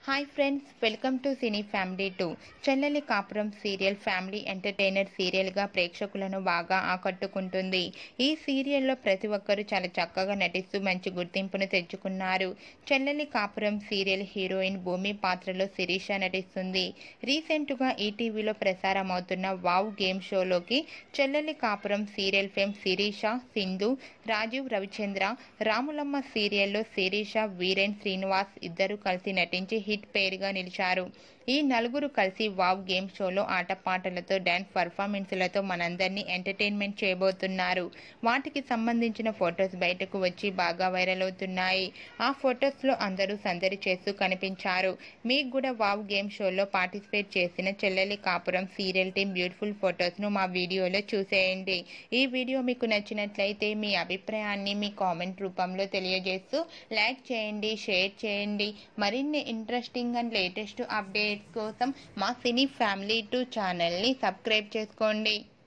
hi friends welcome to cine family two Chelleli Kapuram serial family entertainer సీరియల్గా ప్రేక్షకులను బాగా ఆకట్టుకుంటుంది ఈ సీరియల్లో ప్రతి ఒక్కరూ చాలా చక్కగా నటిస్తూ మంచి గుర్తింపును తెచ్చుకున్నారు చెల్లెలి కాపురం సీరియల్ హీరోయిన్ భూమి పాత్రలో శిరీష నటిస్తుంది రీసెంట్గా ఈటీవీలో ప్రసారమవుతున్న వావ్ గేమ్ షోలోకి చెల్లెలి కాపురం సీరియల్ ఫేమ్ శిరీష సింధు రాజీవ్ రవిచంద్ర రాములమ్మ సీరియల్లో శిరీష వీరేన్ శ్రీనివాస్ ఇద్దరు కలిసి నటించి హిట్ పేరుగా నిలిచారు ఈ నలుగురు కలిసి వావ్ గేమ్ షోలో ఆటపాటలతో డ్యాన్స్ పర్ఫార్మెన్స్లతో మనందరినీ ఎంటర్టైన్మెంట్ చేయబోతున్నారు వాటికి సంబంధించిన ఫొటోస్ బయటకు వచ్చి బాగా వైరల్ అవుతున్నాయి ఆ ఫొటోస్లో అందరూ సందడి చేస్తూ కనిపించారు మీకు కూడా వావ్ గేమ్ షోలో పార్టిసిపేట్ చేసిన చెల్లెలి కాపురం సీరియల్ టీం బ్యూటిఫుల్ ఫొటోస్ను మా వీడియోలో చూసేయండి ఈ వీడియో మీకు నచ్చినట్లయితే మీ అభిప్రాయాన్ని మీ కామెంట్ రూపంలో తెలియజేస్తూ లైక్ చేయండి షేర్ చేయండి మరిన్ని ఇంట్రెస్టింగ్ అండ్ లేటెస్ట్ అప్డేట్స్ కోసం మా సినీ ఫ్యామిలీ టూ ఛానల్ని సబ్స్క్రైబ్ చేసుకోండి